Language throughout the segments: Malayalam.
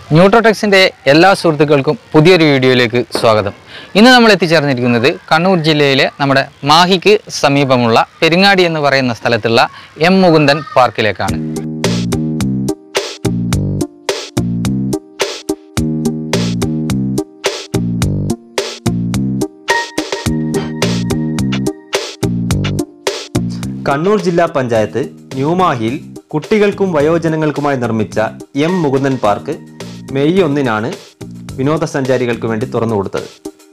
ന്യൂട്രോടെക്സിൻ്റെ എല്ലാ സുഹൃത്തുക്കൾക്കും പുതിയൊരു വീഡിയോയിലേക്ക് സ്വാഗതം ഇന്ന് നമ്മൾ എത്തിച്ചേർന്നിരിക്കുന്നത് കണ്ണൂർ ജില്ലയിലെ നമ്മുടെ മാഹിക്ക് സമീപമുള്ള പെരിങ്ങാടി എന്ന് പറയുന്ന സ്ഥലത്തുള്ള എം മുകുന്ദൻ പാർക്കിലേക്കാണ് കണ്ണൂർ ജില്ലാ പഞ്ചായത്ത് ന്യൂമാഹിയിൽ കുട്ടികൾക്കും വയോജനങ്ങൾക്കുമായി നിർമ്മിച്ച എം മുകുന്ദൻ പാർക്ക് മെയ് ഒന്നിനാണ് വിനോദസഞ്ചാരികൾക്ക് വേണ്ടി തുറന്നു കൊടുത്തത്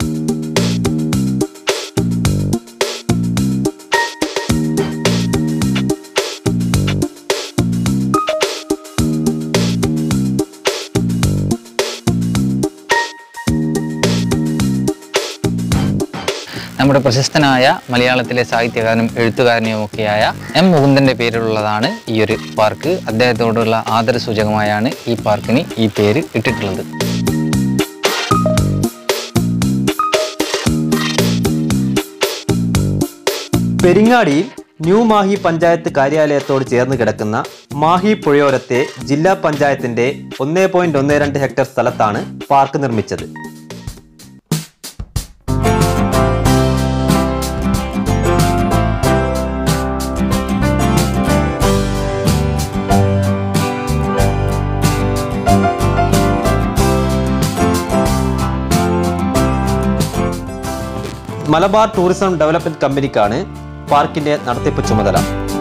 നമ്മുടെ പ്രശസ്തനായ മലയാളത്തിലെ സാഹിത്യകാരനും എഴുത്തുകാരനുമൊക്കെയായ എം മുകുന്ദൻ്റെ പേരിലുള്ളതാണ് ഈ ഒരു പാർക്ക് അദ്ദേഹത്തോടുള്ള ആദരസൂചകമായാണ് ഈ പാർക്കിന് ഈ പേര് ഇട്ടിട്ടുള്ളത് പെരിങ്ങാടിയിൽ ന്യൂ മാഹി പഞ്ചായത്ത് കാര്യാലയത്തോട് ചേർന്ന് കിടക്കുന്ന മാഹി പുഴയോരത്തെ ജില്ലാ പഞ്ചായത്തിന്റെ ഒന്നേ പോയിന്റ് ഒന്ന് രണ്ട് ഹെക്ടർ സ്ഥലത്താണ് പാർക്ക് നിർമ്മിച്ചത് മലബാർ ടൂറിസം ഡെവലപ്മെന്റ് കമ്പനിക്കാണ് പാർക്കിന്റെ നടത്തിപ്പ് ചുമതല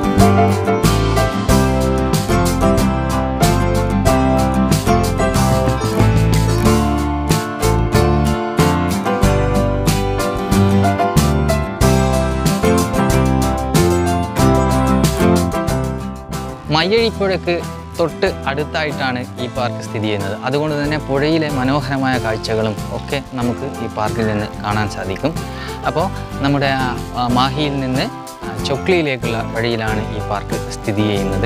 മയ്യഴിപ്പുഴയ്ക്ക് തൊട്ട് അടുത്തായിട്ടാണ് ഈ പാർക്ക് സ്ഥിതി ചെയ്യുന്നത് അതുകൊണ്ട് തന്നെ പുഴയിലെ മനോഹരമായ കാഴ്ചകളും ഒക്കെ നമുക്ക് ഈ പാർക്കിൽ നിന്ന് കാണാൻ സാധിക്കും അപ്പോൾ നമ്മുടെ ആ, ആ, മാഹിയിൽ നിന്ന് ആ, ചൊക്ലിയിലേക്കുള്ള വഴിയിലാണ് ഈ പാർക്ക് സ്ഥിതി ചെയ്യുന്നത്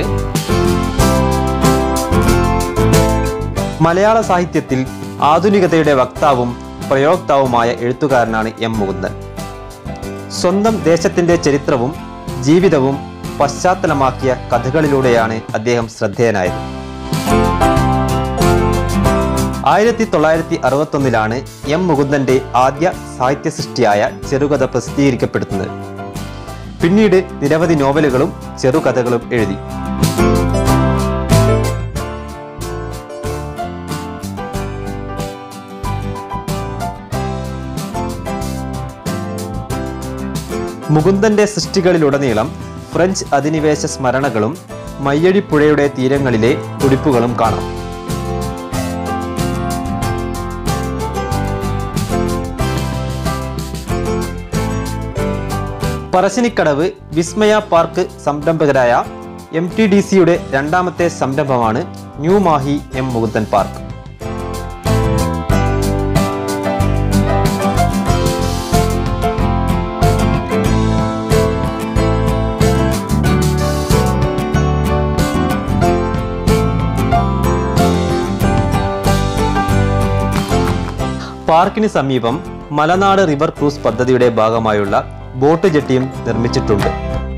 മലയാള സാഹിത്യത്തിൽ ആധുനികതയുടെ വക്താവും പ്രയോക്താവുമായ എഴുത്തുകാരനാണ് എം മുകുന്ദൻ സ്വന്തം ദേശത്തിന്റെ ചരിത്രവും ജീവിതവും പശ്ചാത്തലമാക്കിയ കഥകളിലൂടെയാണ് അദ്ദേഹം ശ്രദ്ധേയനായത് ആയിരത്തി തൊള്ളായിരത്തി അറുപത്തൊന്നിലാണ് എം മുകുന്ദന്റെ ആദ്യ സാഹിത്യ സൃഷ്ടിയായ ചെറുകഥ പ്രസിദ്ധീകരിക്കപ്പെടുന്നത് പിന്നീട് നിരവധി നോവലുകളും ചെറുകഥകളും എഴുതി മുകുന്ദന്റെ സൃഷ്ടികളിലുടനീളം ഫ്രഞ്ച് അധിനിവേശ സ്മരണകളും മയ്യഴിപ്പുഴയുടെ തീരങ്ങളിലെ തുടിപ്പുകളും കാണാം പറശ്ശിനിക്കടവ് വിസ്മയ പാർക്ക് സംരംഭകരായ എം ടി ഡി സിയുടെ രണ്ടാമത്തെ സംരംഭമാണ് new Mahe M Mukundan park പാർക്കിന് സമീപം മലനാട് റിവർ ക്രൂസ് പദ്ധതിയുടെ ഭാഗമായുള്ള ബോട്ട് ജെട്ടിയും നിർമ്മിച്ചിട്ടുണ്ട്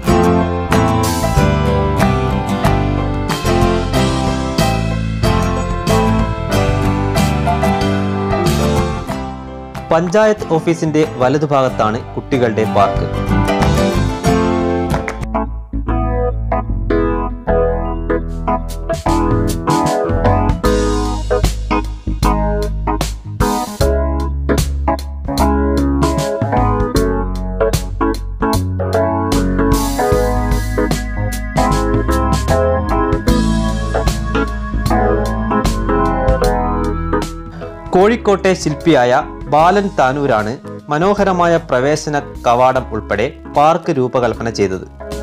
പഞ്ചായത്ത് ഓഫീസിന്റെ വലതുഭാഗത്താണ് കുട്ടികളുടെ പാർക്ക് കോഴിക്കോട്ടെ ശില്പിയായ ബാലൻ താനൂരാണ് മനോഹരമായ പ്രവേശന കവാടം ഉൾപ്പെടെ പാർക്ക് രൂപകൽപ്പന ചെയ്തത്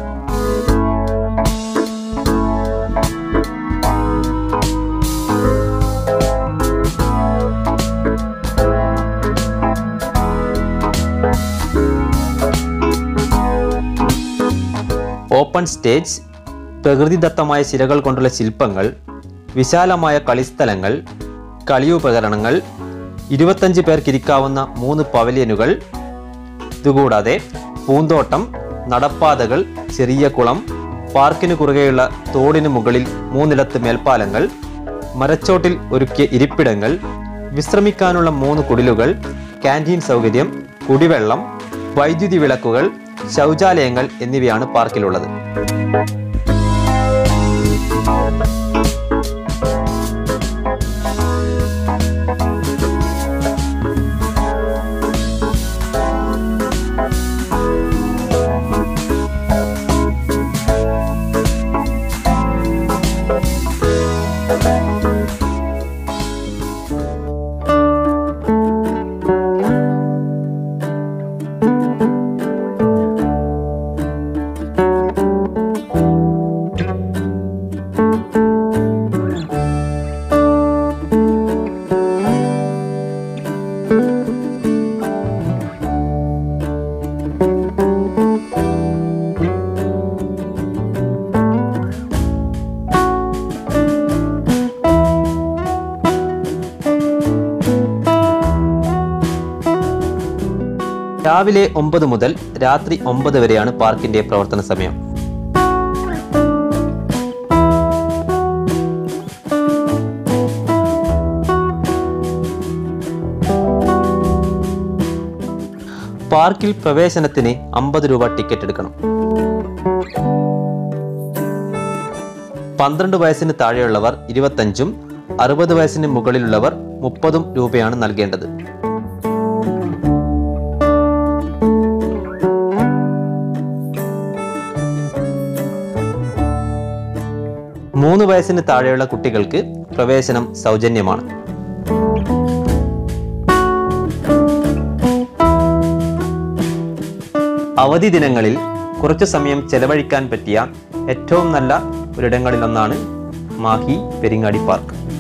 ഓപ്പൺ സ്റ്റേജ് പ്രകൃതിദത്തമായ ശിലകൾ കൊണ്ടുള്ള ശില്പങ്ങൾ വിശാലമായ കളിസ്ഥലങ്ങൾ കളിയുപകരണങ്ങൾ ഇരുപത്തഞ്ച് പേർക്കിരിക്കാവുന്ന മൂന്ന് പവലിയനുകൾ ഇതുകൂടാതെ പൂന്തോട്ടം നടപ്പാതകൾ ചെറിയ കുളം പാർക്കിന് കുറുകെയുള്ള തോടിന് മുകളിൽ മൂന്നിടത്ത് മേൽപ്പാലങ്ങൾ മരച്ചോട്ടിൽ ഒരുക്കിയ ഇരിപ്പിടങ്ങൾ വിശ്രമിക്കാനുള്ള മൂന്ന് കുടിലുകൾ ക്യാൻറ്റീൻ സൗകര്യം കുടിവെള്ളം വൈദ്യുതി വിളക്കുകൾ ശൗചാലയങ്ങൾ എന്നിവയാണ് പാർക്കിലുള്ളത് രാവിലെ ഒമ്പത് മുതൽ രാത്രി ഒമ്പത് വരെയാണ് പാർക്കിന്റെ പ്രവർത്തന സമയം പാർക്കിൽ പ്രവേശനത്തിന് അമ്പത് രൂപ ടിക്കറ്റ് എടുക്കണം പന്ത്രണ്ട് വയസ്സിന് താഴെയുള്ളവർ ഇരുപത്തഞ്ചും അറുപത് വയസ്സിന് മുകളിലുള്ളവർ മുപ്പതും രൂപയാണ് നൽകേണ്ടത് മൂന്ന് വയസ്സിന് താഴെയുള്ള കുട്ടികൾക്ക് പ്രവേശനം സൗജന്യമാണ് അവധി ദിനങ്ങളിൽ കുറച്ചു സമയം ചെലവഴിക്കാൻ പറ്റിയ ഏറ്റവും നല്ല ഒരിടങ്ങളിലൊന്നാണ് മാഹി പെരിങ്ങാടി പാർക്ക്